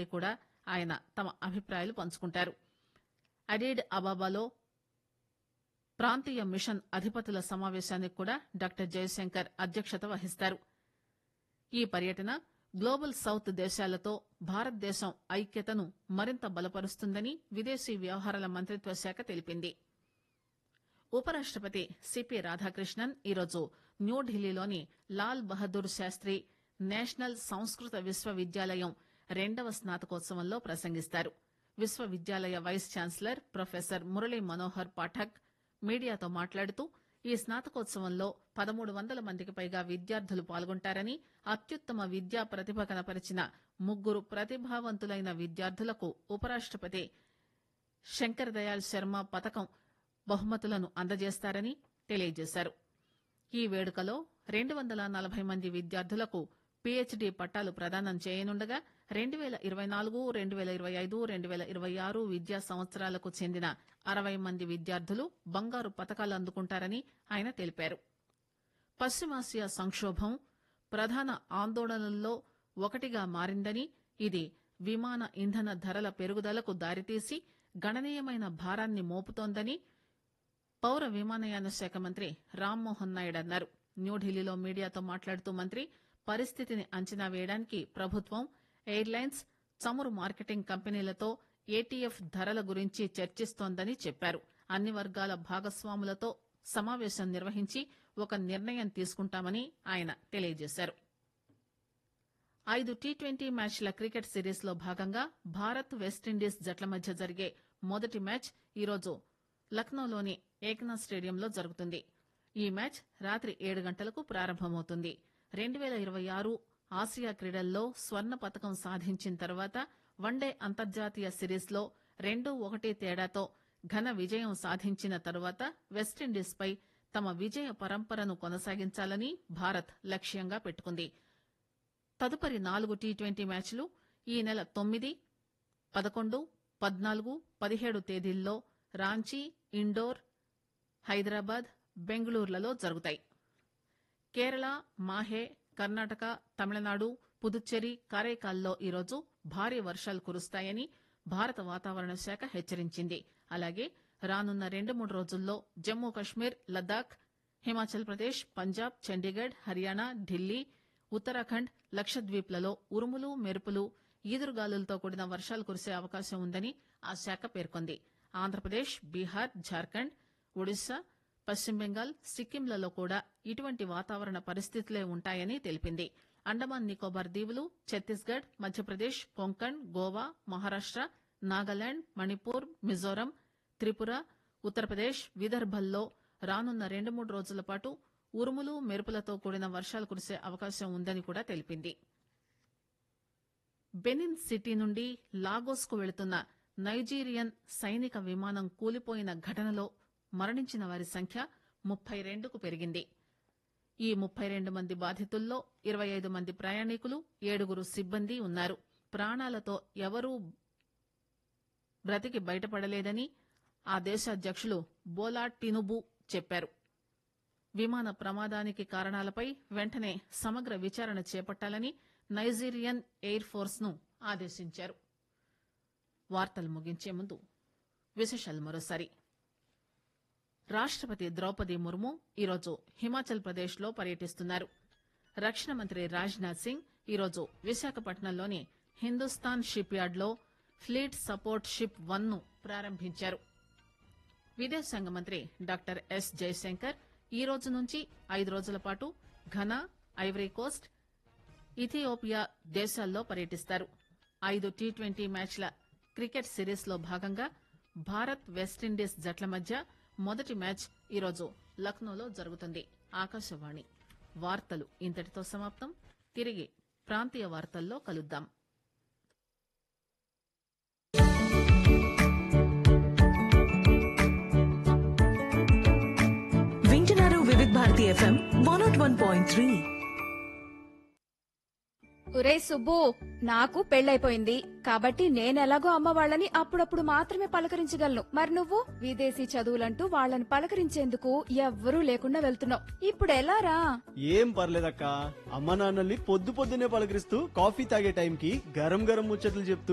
కూడా ఆయన తమ అభిప్రాయాలు పంచుకుంటారు అడీడ్ అబాబాలో ప్రాంతీయ మిషన్ అధిపతుల సమావేశానికి కూడా డాక్టర్ జయశంకర్ అధ్యక్షత వహిస్తారు ఈ పర్యటన గ్లోబల్ సౌత్ దేశాలతో భారతదేశం ఐక్యతను మరింత బలపరుస్తుందని విదేశీ వ్యవహారాల మంత్రిత్వ శాఖ తెలిపింది ఉపరాష్టపతి సిపి రాధాకృష్ణన్ ఈరోజు న్యూఢిల్లీలోని లాల్ బహదూర్ శాస్త్రి నేషనల్ సంస్కృత విశ్వవిద్యాలయం రెండవ స్నాతకోత్సవంలో ప్రసంగిస్తారు విశ్వవిద్యాలయ vice chancellor professor Murali Manohar Pathak మీడియాతో మాట్లాడుతూ ఈ స్నాతకోత్సవంలో పదమూడు వందల మందికి పైగా విద్యార్థులు పాల్గొంటారని అత్యుత్తమ విద్యా ప్రతిభ కనపరిచిన ముగ్గురు ప్రతిభావంతులైన విద్యార్థులకు ఉపరాష్టపతి శంకర్ దయాళ్ శర్మ పథకం బహుమతులను అందజేస్తారని తెలియజేశారు ఈ వేడుకలో రెండు వందల నలభై మంది విద్యార్థులకు పీహెచ్డీ పట్టాలు ప్రదానం చేయనుండగా రెండు పేల ఇరవై నాలుగు రెండు పేల ఇరవై ఐదు రెండు పేల ఇరవై ఆరు విద్యా సంవత్సరాలకు చెందిన అరవై మంది విద్యార్థులు బంగారు పతకాలు అందుకుంటారని ఆయన తెలిపారు పశ్చిమాసియా సంక్షోభం ప్రధాన ఆందోళనల్లో ఒకటిగా మారిందని ఇది విమాన ఇంధన ధరల పెరుగుదలకు దారితీసి గణనీయమైన భారాన్ని మోపుతోందని పౌర విమానయాన శాఖ మంత్రి రామ్మోహన్ నాయుడు అన్నారు న్యూఢిల్లీలో మీడియాతో మాట్లాడుతూ మంత్రి పరిస్థితిని అంచనా వేయడానికి ప్రభుత్వం ఎయిర్లైన్స్ చమురు మార్కెటింగ్ కంపెనీలతో ఏటీఎఫ్ ధరల గురించి చర్చిస్తోందని చెప్పారు అన్ని వర్గాల భాగస్వాములతో సమావేశం నిర్వహించి ఒక నిర్ణయం తీసుకుంటామని ఆయన తెలియజేశారు ఐదు టీ ట్వంటీ మ్యాచ్ల క్రికెట్ సిరీస్ లో భాగంగా భారత్ వెస్టిండీస్ జట్ల మధ్య జరిగే మొదటి మ్యాచ్ ఈరోజు లక్నోలోని ఏకనాథ్ స్టేడియంలో జరుగుతుంది ఈ మ్యాచ్ రాత్రి ఏడు గంటలకు ప్రారంభమవుతుంది రెండు పేల ఇరవై ఆరు ఆసియా క్రీడల్లో స్వర్ణ పతకం సాధించిన తర్వాత వన్డే అంతర్జాతీయ సిరీస్ లో రెండు ఒకటి తేడాతో ఘన విజయం సాధించిన తరువాత వెస్టిండీస్ పై తమ విజయ పరంపరను కొనసాగించాలని భారత్ లక్ష్యంగా పెట్టుకుంది తదుపరి నాలుగు టీ ట్వంటీ మ్యాచ్లు ఈ నెల తొమ్మిది పదకొండు పద్నాలుగు పదిహేడు తేదీల్లో రాంచీ ఇండోర్ హైదరాబాద్ బెంగళూరులలో జరుగుతాయి కేరళ మాహే కర్ణాటక తమిళనాడు పుదుచ్చేరి కారైకాల్లో ఈరోజు భారీ వర్షాలు కురుస్తాయని భారత వాతావరణ శాఖ హెచ్చరించింది అలాగే రానున్న రెండు మూడు రోజుల్లో జమ్మూ కశ్మీర్ లద్దాఖ్ హిమాచల్ ప్రదేశ్ పంజాబ్ చండీగఢ్ హర్యానా ఢిల్లీ ఉత్తరాఖండ్ లక్షద్వీప్లలో ఉరుములు మెరుపులు ఈదురుగాలులతో కూడిన వర్షాలు కురిసే అవకాశం ఉందని ఆ శాఖ పేర్కొంది ఆంధ్రప్రదేశ్ బీహార్ జార్ఖండ్ ఒడిశా పశ్చిమ బెంగాల్ సిక్కింలలో కూడా ఇటువంటి వాతావరణ పరిస్థితులే ఉంటాయని తెలిపింది అండమాన్ నికోబార్ దీవులు ఛత్తీస్గఢ్ మధ్యప్రదేశ్ కొంకణ్ గోవా మహారాష్ట నాగాలాండ్ మణిపూర్ మిజోరం త్రిపుర ఉత్తరప్రదేశ్ విదర్భల్లో రానున్న రెండు మూడు రోజుల పాటు ఉరుములు మెరుపులతో కూడిన వర్షాలు కురిసే అవకాశం ఉందని కూడా తెలిపింది బెనిన్ సిటీ నుండి లాగోస్ కు వెళుతున్న నైజీరియన్ సైనిక విమానం కూలిపోయిన ఘటనలో మరణించిన వారి సంఖ్య ముప్పై రెండుకు పెరిగింది ఈ ముప్పై రెండు మంది బాధితుల్లో ఇరవై ఐదు మంది ప్రయాణికులు ఏడుగురు సిబ్బంది ఉన్నారు ప్రాణాలతో ఎవరూ బ్రతికి బయటపడలేదని ఆ దేశ అధ్యక్షులు బోలా టినుబు చెప్పారు విమాన ప్రమాదానికి కారణాలపై వెంటనే సమగ్ర విచారణ చేపట్టాలని నైజీరియన్ ఎయిర్ ఫోర్స్ ను ఆదేశించారు వార్తలు ముగించే ముందు విశేషాలు మరోసారి రాష్టపతి ద్రౌపది ముర్ము ఈరోజు హిమాచల్ ప్రదేశ్ లో పర్యటిస్తున్నారు రక్షణ మంత్రి రాజ్నాథ్ సింగ్ ఈరోజు విశాఖపట్నంలోని హిందుస్థాన్ షిప్ యార్డ్ లో ఫ్లీట్ సపోర్ట్ షిప్ వన్ ను ప్రారంభించారు విదేశాంగ మంత్రి డాక్టర్ ఎస్ జయశంకర్ ఈ రోజు నుంచి ఐదు రోజుల పాటు ఘనా ఐవరీ కోస్ట్ ఇథియోపియా దేశాల్లో పర్యటిస్తారు ఐదు టీ ట్వంటీ మ్యాచ్ల క్రికెట్ సిరీస్ లో భాగంగా భారత్ వెస్టిండీస్ జట్ల మధ్య మొదటి మ్యాచ్ ఈరోజు లక్నోలో జరుగుతుంది ఆకాశవాణి వార్తలు ఇంతటితో సమాప్తం తిరిగి ప్రాంతీయ వార్తల్లో కలుద్దాం వింటున్నారు Vividh Bharati FM one naught one point three ఒరే సుబ్బు నాకు పెళ్ళైపోయింది కాబట్టి నేనెలాగో అమ్మ వాళ్ళని అప్పుడప్పుడు మాత్రమే పలకరించగలను మరి నువ్వు విదేశీ చదువులంటూ వాళ్ళని పలకరించేందుకు ఎవ్వరూ లేకుండా వెళ్తున్నావు ఇప్పుడు ఎలారా ఏం పర్లేదక్క అమ్మ నాన్నల్ని పొద్దు పొద్దునే పలకరిస్తూ కాఫీ తాగే టైంకి గరం గరం ముచ్చట్లు చెప్తూ